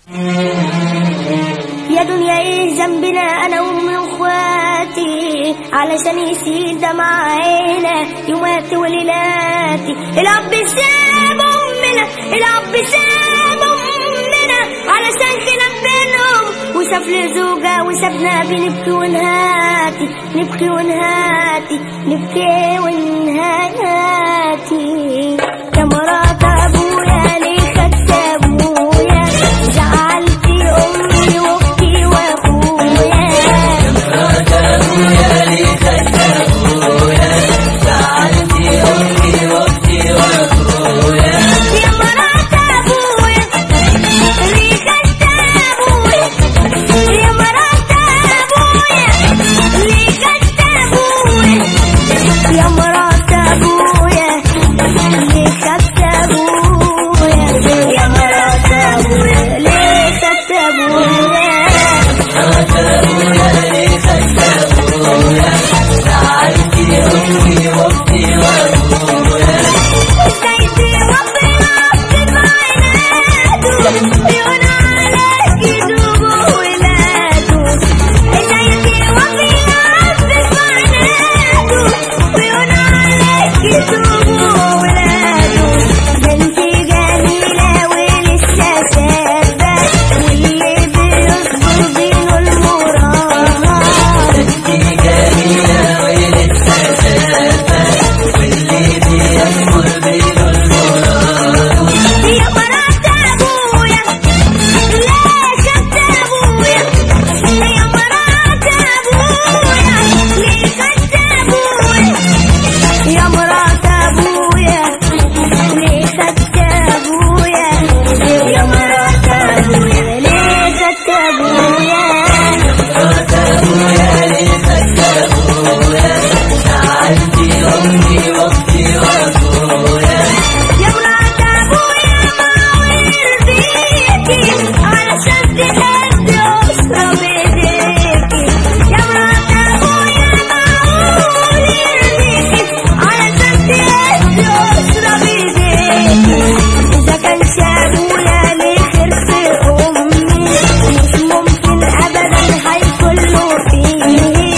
يا دنيا ايه ذنبنا انا وامي واخواتي علشان يسيل دمع عينا يوماتي وليلاتي الاب ساب امنا الاب ساب امنا علشان خلاف بينهم وشاف لي زوجة وسابنا بنبكي ونهاتي نبكي ونهاتي نبكي ونهاتي يا مرات ابويا ليه خدت ابويا زعلتي امي واختي واخويا يا مرات ابويا ليه خدت ابويا يا مرات ابويا ليه خدت ابويا يا مرات ابويا ليه خدت ابويا يا مرات ابويا ليه خدت ابويا سيدي ربنا أفضل معيناته بيقول عليك يدوب ولاده سيدي ربنا أفضل معيناته بيقول عليك يدوب ولاده بنتي جميلة ولسه شابة واللي بيصبر بينه المراهقة يا مرات ابويا ليه خدت ابويا يا مرات ابويا ليه خدت ابويا يا مرات ابويا ليه خدت ابويا يا مرات ابويا ليه خدت ابويا يا مرات ابويا ما يرضيكي علشان تهدي اسره بايديكي يا مرات ابويا ما يرضيكي علشان تهدي اسره بايديكي اذا كان ابويا ليه خير في امي مش ممكن ابدا هيكون له فيه